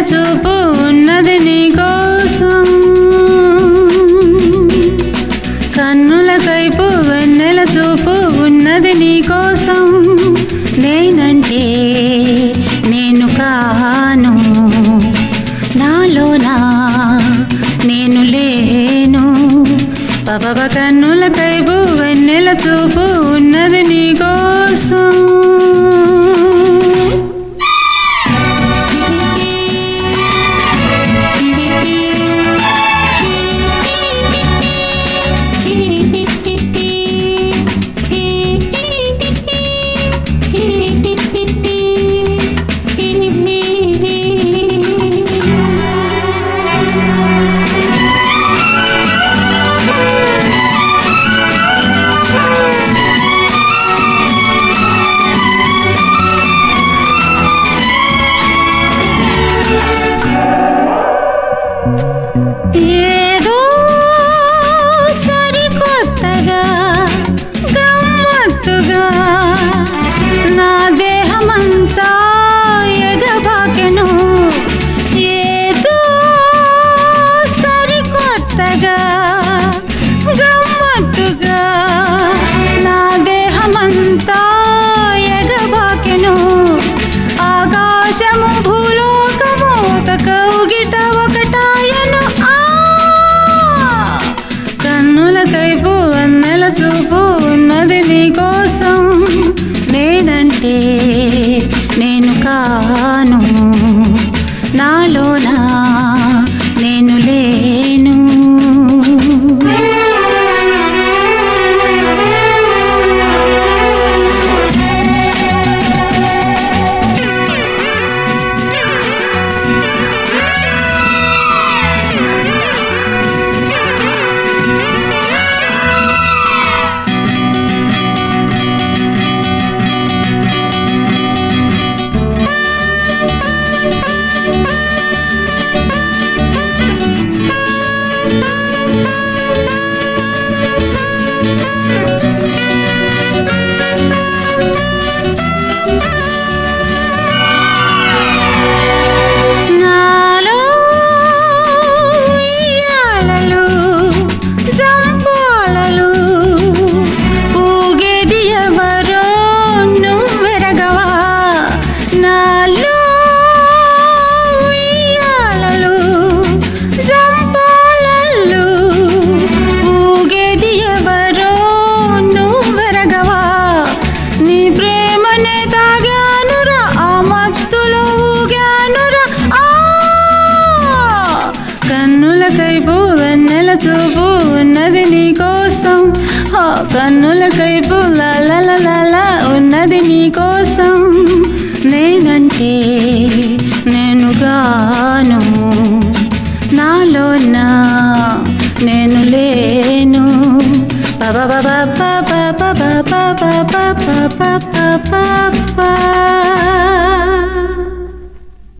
చూపు ఉన్నది నీ కోసం కన్నుల కైపు వెన్నెల చూపు ఉన్నది నీ కోసం నేనంటే నేను కాను నాలోనా నేను లేను పబబ కన్నుల కైపు వెన్నెల చూపు ఉన్నది నీ కోసం ఏదో సరికొత్తగా గమ్మత్తుగా నా దేహమంతా ఎగబాకెను ఏదో సరికొత్తగా గమ్మత్తుగా నా దేహమంతా ఎగబాకెను ఆకాశము భూలోకము ఒక కౌగిట ఒకటాయను ఆ కన్నుల కైపు వన్నెల చూపు ఉన్నది నీ కోసం నేనంటే నేను కాను నాలోనా నేను లేను నాలో ఉయ్యాలలు, జంపాలలు, ఊగేది ఎవరో నువ్వెరగవా? నాలో ఉయ్యాలలు, జంపాలలు, ఊగేది ఎవరో నువ్వెరగవా? నీ ప్రేమనే తాగానురా ఆ మత్తులో ఊగానురా ఆ కన్నుల కైపు వెన్నెల చూపు ఉన్నది నీ కోసం ఆ కన్నుల కైపు లాల ఉన్నది నీ కోసం నేనంటే నేను గాను నాలో నా నేను లేను పబ పబ పబ పబ పబ పబ పబ పబ